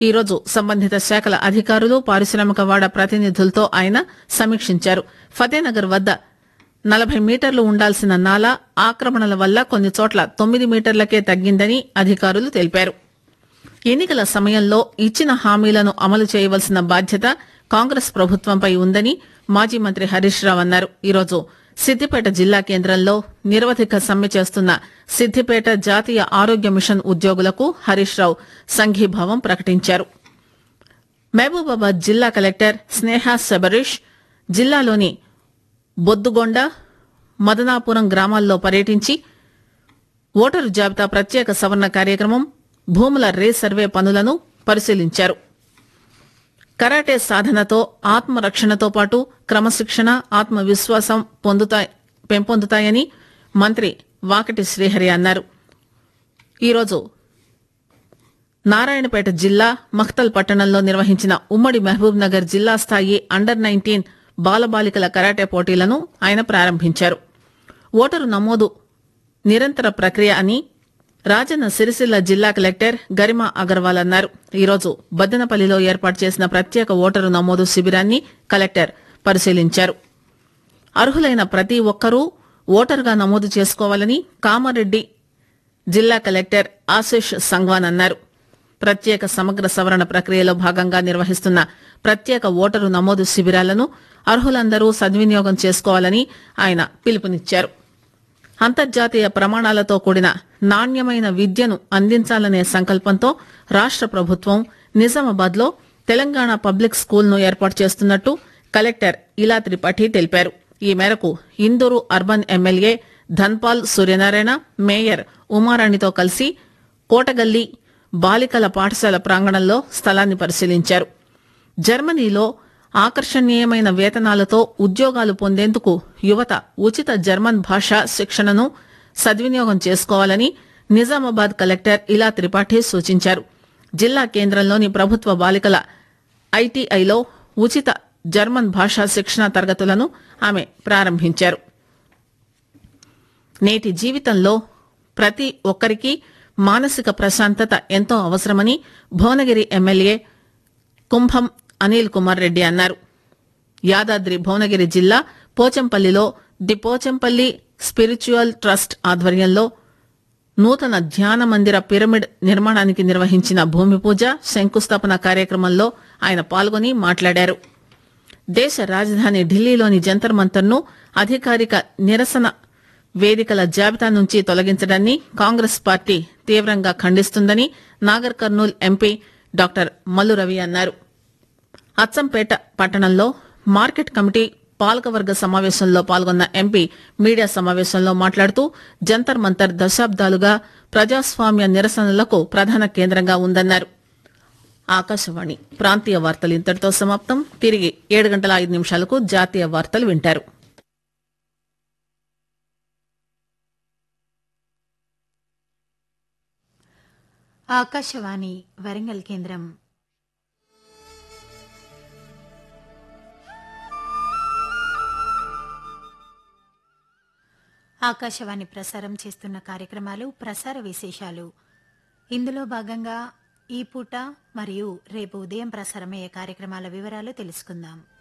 ఈరోజు సంబంధిత శాఖల అధికారులు పారిశ్రామిక వాడ ప్రతినిధులతో ఆయన సమీక్షించారు ఫతేనగర్ వద్ద నలభై మీటర్లు ఉండాల్సిన నాలా ఆక్రమణల వల్ల కొన్ని చోట్ల తొమ్మిది మీటర్లకే తగ్గిందని అధికారులు తెలిపారు ఎన్నికల సమయంలో ఇచ్చిన హామీలను అమలు చేయవలసిన బాధ్యత కాంగ్రెస్ ప్రభుత్వంపై ఉందని మాజీ మంత్రి హరీష్ రావు అన్నారు ఈరోజు సిద్దిపేట జిల్లా కేంద్రంలో నిరవధిక సమ్మె చేస్తున్న సిద్దిపేట జాతీయ ఆరోగ్య మిషన్ ఉద్యోగులకు హరీష్ రావు సంఘీభావం ప్రకటించారు మహబూబాబాద్ జిల్లా కలెక్టర్ స్నేహ శబరీష్ జిల్లాలోని బొద్దుగొండ మదనాపురం గ్రామాల్లో పర్యటించి ఓటరు జాబితా ప్రత్యేక సవరణ కార్యక్రమం భూముల రీసర్వే పనులను పరిశీలించారు కరాటే సాధనతో ఆత్మరక్షణతో పాటు క్రమశిక్షణ ఆత్మవిశ్వాసం పొందుతా పెంపొందుతాయని మంత్రి వాకటి శ్రీహరి అన్నారు ఈరోజు నారాయణపేట జిల్లా మఖ్తల్ పట్టణంలో నిర్వహించిన ఉమ్మడి మహబూబ్ నగర్ జిల్లా స్థాయి అండర్ నైన్టీన్ బాలబాలికల కరాటే పోటీలను ఆయన ప్రారంభించారు ఓటరు నమోదు నిరంతర ప్రక్రియ అని రాజన్న సిరిసిల్ల జిల్లా కలెక్టర్ గరిమా అగర్వాల్ అన్నారు ఈరోజు బద్దనపల్లిలో ఏర్పాటు చేసిన ప్రత్యేక ఓటరు నమోదు శిబిరాన్ని కలెక్టర్ పరిశీలించారు అర్హులైన ప్రతి ఒక్కరూ ఓటరుగా నమోదు చేసుకోవాలని కామారెడ్డి జిల్లా కలెక్టర్ ఆశిష్ సంగ్వాన్ అన్నారు ప్రత్యేక సమగ్ర సవరణ ప్రక్రియలో భాగంగా నిర్వహిస్తున్న ప్రత్యేక ఓటరు నమోదు శిబిరాలను అర్హులందరూ సద్వినియోగం చేసుకోవాలని ఆయన పిలుపునిచ్చారు అంతర్జాతీయ ప్రమాణాలతో కూడిన నాణ్యమైన విద్యను అందించాలనే సంకల్పంతో రాష్ట ప్రభుత్వం నిజామాబాద్ లో తెలంగాణ పబ్లిక్ స్కూల్ ను ఏర్పాటు చేస్తున్నట్టు కలెక్టర్ ఇలా త్రిపాఠి తెలిపారు ఈ మేరకు Induru urban MLA Dhanpal Suryanarayana mayor ఉమారాణితో కలిసి కోటగల్లి బాలికల పాఠశాల ప్రాంగణంలో స్థలాన్ని పరిశీలించారు జర్మనీలో ఆకర్షణీయమైన వేతనాలతో ఉద్యోగాలు పొందేందుకు యువత ఉచిత జర్మన్ భాషా శిక్షణను సద్వినియోగం చేసుకోవాలని నిజామాబాద్ కలెక్టర్ ఇలా త్రిపాఠి సూచించారు జిల్లా కేంద్రంలోని ప్రభుత్వ బాలికల ఐటీఐలో ఉచిత జర్మన్ భాషా శిక్షణ తరగతులను ఆమె ప్రారంభించారు నేటి జీవితంలో ప్రతి ఒక్కరికి మానసిక ప్రశాంతత ఎంతో అవసరమని భువనగిరి ఎమ్మెల్యే కుంభం అనిల్ కుమార్ రెడ్డి అన్నారు యాదాద్రి భువనగిరి జిల్లా పోచంపల్లిలో ది పోచంపల్లి స్పిరిచువల్ ట్రస్ట్ ఆధ్వర్యంలో నూతన ధ్యాన మందిర పిరమిడ్ నిర్మాణానికి నిర్వహించిన భూమి పూజ శంకుస్థాపన కార్యక్రమంలో ఆయన పాల్గొని మాట్లాడారు దేశ రాజధాని ఢిల్లీలోని జంతర్ మంతర్ను అధికారిక నిరసన వేదికల జాబితా నుంచి తొలగించడాన్ని కాంగ్రెస్ పార్టీ తీవ్రంగా ఖండిస్తుందని నాగర్ కర్నూల్ ఎంపీ డాక్టర్ మల్లు రవి అన్నారు అచ్చంపేట పట్టణంలో మార్కెట్ కమిటీ పాలకవర్గ సమావేశంలో పాల్గొన్న ఎంపీ మీడియా సమావేశంలో మాట్లాడుతూ జంతర్ మంతర్ దశాబ్దాలుగా ప్రజాస్వామ్య నిరసనలకు ప్రధాన కేంద్రంగా ఉందన్నారు ఆకాశవాణి ప్రాంతీయ వార్తలు ఇంతటితో సమాప్తం తిరిగి ఏడు గంటల ఐదు నిమిషాలకు జాతీయ వార్తలు వింటారు ఆకాశవాణి వరంగల్ కేంద్రం ఆకాశవాణి ప్రసారం చేస్తున్న కార్యక్రమాలు ప్రసార విశేషాలు ఇందులో భాగంగా ఈ పూట మరియు రేపు ఉదయం ప్రసారమయ్యే కార్యక్రమాల వివరాలు తెలుసుకుందాం